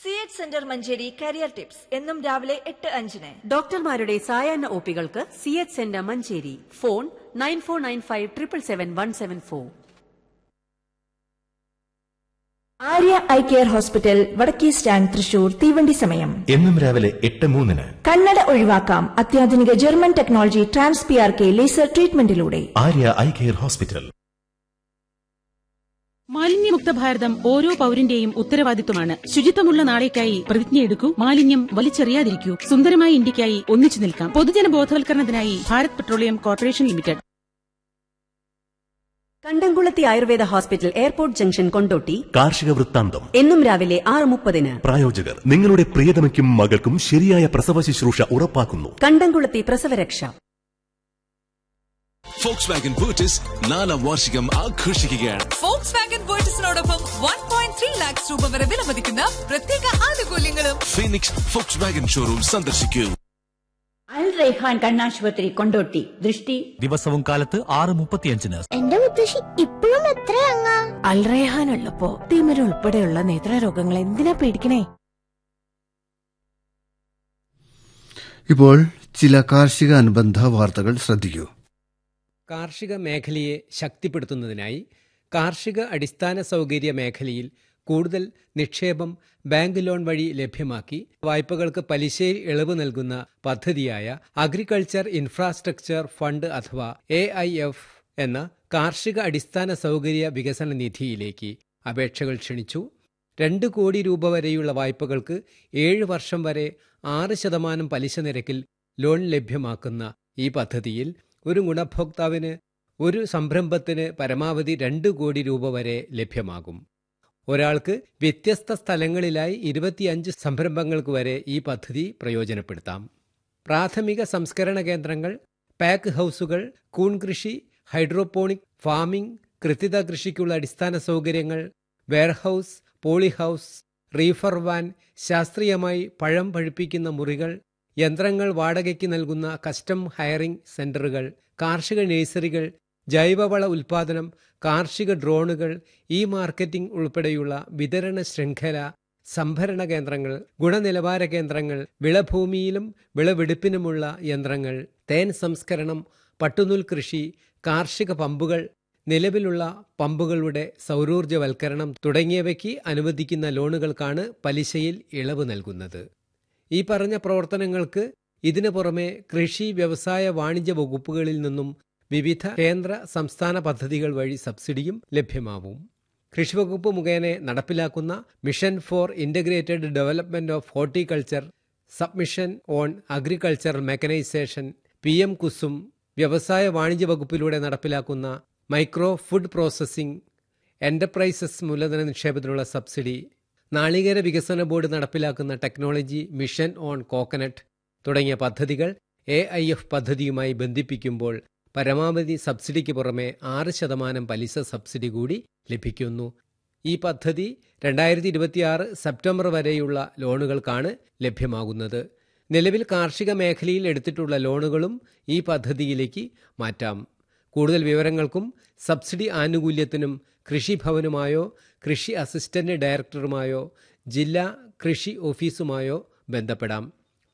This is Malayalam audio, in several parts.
C H centre Manjeri career tips എന്നും രാവിലെ എട്ട് അഞ്ചിന് ഡോക്ടർമാരുടെ സായാഹ്ന ഒപികൾക്ക് C H centre Manjeri phone nine four nine five triple seven one seven four Arya eye care hospital വടക്കേ സ്റ്റാൻഡ് തൃശൂർ തീവണ്ടി സമയം എന്നും രാവിലെ എട്ട് മൂന്നിന് കണ്ണട ഒഴിവാക്കാം അത്യാധുനിക German technology trans P R K laser ട്രീറ്റ്മെന്റിലൂടെ ആര്യ ഐ കെയർ ഹോസ്പിറ്റൽ മാലിന്യമുക്ത ഭാരതം ഓരോ പൌരന്റെയും ഉത്തരവാദിത്വമാണ് ശുചിത്വമുള്ള നാളേക്കായി പ്രതിജ്ഞയെടുക്കൂ മാലിന്യം വലിച്ചെറിയാതിരിക്കൂ സുന്ദരമായ ഇന്ത്യക്കായി ഒന്നിച്ചു നിൽക്കാം പൊതുജന ബോധവൽക്കരണത്തിനായി Bharat petroleum corporation limited Kandamkulathi Ayurveda hospital airport junction Kondotty കാർഷിക വൃത്താന്തം എന്നും രാവിലെ ആറ് മുപ്പതിന് പ്രായോജകർ നിങ്ങളുടെ പ്രിയതമയ്ക്കും മകൾക്കും ശരിയായ പ്രസവ ശുശ്രൂഷ ഉറപ്പാക്കുന്നു കണ്ടംകുളത്തി പ്രസവരക്ഷ ഫോക്സ് വാഗൻ ബൂട്ടിസ് നാലാം വാർഷികം ആഘോഷിക്കുകയാണ് ഫോക്സ് വാഗൻ വേർട്ടസിനോടൊപ്പം വൺ പോയിന്റ് ത്രീ ലാക്സ് രൂപ വരെ വിലമതിക്കുന്ന പ്രത്യേക ആനുകൂല്യങ്ങളും ഫീനിക്സ് ഫോക്സ് വാഗൻ ഷോറൂം സന്ദർശിക്കൂ അൽ റൈഹാൻ കണ്ണാശുപത്രി കൊണ്ടോട്ടി ദൃഷ്ടി ദിവസവും കാലത്ത് ആറ് മുപ്പത്തിയഞ്ചിന് എന്റെ മുത്തശ്ശി ഇപ്പോഴും എത്രയങ്ങാ അൽറേഹാൻ ഉള്ളപ്പോ തിമിര ഉൾപ്പെടെയുള്ള നേത്രരോഗങ്ങൾ എന്തിനാ പേടിക്കണേ ഇപ്പോൾ ചില കാർഷിക അനുബന്ധ വാർത്തകൾ ശ്രദ്ധിക്കൂ കാർഷിക മേഖലയെ ശക്തിപ്പെടുത്തുന്നതിനായി കാർഷിക അടിസ്ഥാന സൗകര്യ മേഖലയിൽ കൂടുതൽ നിക്ഷേപം ബാങ്ക് ലോൺ വഴി ലഭ്യമാക്കി വായ്പകൾക്ക് പലിശയിൽ ഇളവ് നൽകുന്ന പദ്ധതിയായ അഗ്രികൾച്ചർ ഇൻഫ്രാസ്ട്രക്ചർ ഫണ്ട് അഥവാ എ എന്ന കാർഷിക അടിസ്ഥാന സൗകര്യ വികസന നിധിയിലേക്ക് അപേക്ഷകൾ ക്ഷണിച്ചു രണ്ട് കോടി രൂപ വരെയുള്ള വായ്പകൾക്ക് ഏഴ് വർഷം വരെ ആറ് ശതമാനം പലിശ നിരക്കിൽ ലോൺ ലഭ്യമാക്കുന്ന ഈ പദ്ധതിയിൽ ഒരു ഗുണഭോക്താവിന് ഒരു സംരംഭത്തിന് പരമാവധി രണ്ട് കോടി രൂപ വരെ ലഭ്യമാകും ഒരാൾക്ക് വ്യത്യസ്ത സ്ഥലങ്ങളിലായി ഇരുപത്തിയഞ്ച് സംരംഭങ്ങൾക്ക് വരെ ഈ പദ്ധതി പ്രയോജനപ്പെടുത്താം പ്രാഥമിക സംസ്കരണ കേന്ദ്രങ്ങൾ പാക്ക് ഹൗസുകൾ കൂൺ കൃഷി ഹൈഡ്രോപോണിക് ഫാമിംഗ് കൃത്യത കൃഷിക്കുള്ള അടിസ്ഥാന സൗകര്യങ്ങൾ വെയർഹൌസ് പോളിഹൌസ് റീഫർ വാൻ ശാസ്ത്രീയമായി പഴം പഴുപ്പിക്കുന്ന മുറികൾ യന്ത്രങ്ങൾ വാടകയ്ക്ക് നൽകുന്ന കസ്റ്റം ഹയറിംഗ് സെന്ററുകൾ കാർഷിക നഴ്സറികൾ ജൈവവള ഉൽപാദനം കാർഷിക ഡ്രോണുകൾ ഇ മാർക്കറ്റിംഗ് ഉൾപ്പെടെയുള്ള വിതരണ ശൃംഖല സംഭരണ കേന്ദ്രങ്ങൾ ഗുണനിലവാര കേന്ദ്രങ്ങൾ വിളഭൂമിയിലും വിളവെടുപ്പിനുമുള്ള യന്ത്രങ്ങൾ തേൻ സംസ്കരണം പട്ടുനൂൽ കൃഷി കാർഷിക പമ്പുകൾ നിലവിലുള്ള പമ്പുകളുടെ സൗരോർജ്ജവൽക്കരണം തുടങ്ങിയവയ്ക്ക് അനുവദിക്കുന്ന ലോണുകൾക്കാണ് പലിശയിൽ ഇളവ് നൽകുന്നത് ഈ പറഞ്ഞ പ്രവർത്തനങ്ങൾക്ക് ഇതിനു പുറമെ കൃഷി വ്യവസായ വാണിജ്യ വകുപ്പുകളിൽ നിന്നും വിവിധ കേന്ദ്ര സംസ്ഥാന പദ്ധതികൾ വഴി സബ്സിഡിയും ലഭ്യമാവും കൃഷിവകുപ്പ് മുഖേന നടപ്പിലാക്കുന്ന mission for integrated development of horticulture submission on agriculture mechanisation P M Kusum വ്യവസായ വാണിജ്യ വകുപ്പിലൂടെ നടപ്പിലാക്കുന്ന മൈക്രോ ഫുഡ് പ്രോസസ്സിംഗ് എന്റർപ്രൈസസ് മൂലധന നിക്ഷേപത്തിനുള്ള സബ്സിഡി നാളികേര വികസന ബോർഡ് നടപ്പിലാക്കുന്ന ടെക്നോളജി മിഷൻ ഓൺ കോക്കനട്ട് തുടങ്ങിയ പദ്ധതികൾ എ ഐ എഫ് പദ്ധതിയുമായി ബന്ധിപ്പിക്കുമ്പോൾ പരമാവധി സബ്സിഡിക്ക് പുറമെ ആറ് ശതമാനം പലിശ സബ്സിഡി കൂടി ലഭിക്കുന്നു ഈ പദ്ധതി രണ്ടായിരത്തി ഇരുപത്തിയാറ് സെപ്റ്റംബർ വരെയുള്ള ലോണുകൾക്കാണ് ലഭ്യമാകുന്നത് നിലവിൽ കാർഷിക മേഖലയിൽ എടുത്തിട്ടുള്ള ലോണുകളും ഈ പദ്ധതിയിലേക്ക് മാറ്റാം കൂടുതൽ വിവരങ്ങൾക്കും സബ്സിഡി ആനുകൂല്യത്തിനും കൃഷിഭവനുമായോ കൃഷി അസിസ്റ്റന്റ് ഡയറക്ടറുമായോ ജില്ലാ കൃഷി ഓഫീസുമായോ ബന്ധപ്പെടാം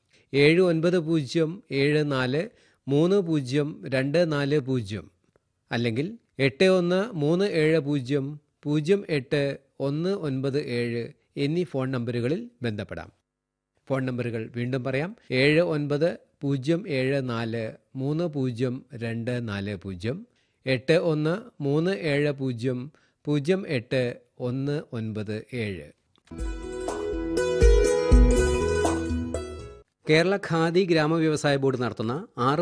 ഏഴ് ഒൻപത് പൂജ്യം ഏഴ് നാല് മൂന്ന് പൂജ്യം രണ്ട് നാല് പൂജ്യം അല്ലെങ്കിൽ എട്ട് ഒന്ന് മൂന്ന് ഏഴ് പൂജ്യം പൂജ്യം എട്ട് ഒന്ന് ഒൻപത് ഏഴ് എന്നീ ഫോൺ നമ്പറുകളിൽ ബന്ധപ്പെടാം ഫോൺ നമ്പറുകൾ വീണ്ടും പറയാം ഏഴ് ഒൻപത് പൂജ്യം ഏഴ് നാല് മൂന്ന് പൂജ്യം രണ്ട് നാല് പൂജ്യം എട്ട് ഒന്ന് മൂന്ന് ഏഴ് പൂജ്യം പൂജ്യം എട്ട് ഒന്ന് ഒൻപത് ഏഴ് കേരള ഖാദി ഗ്രാമ വ്യവസായ ബോർഡ് നടത്തുന്ന ആറ്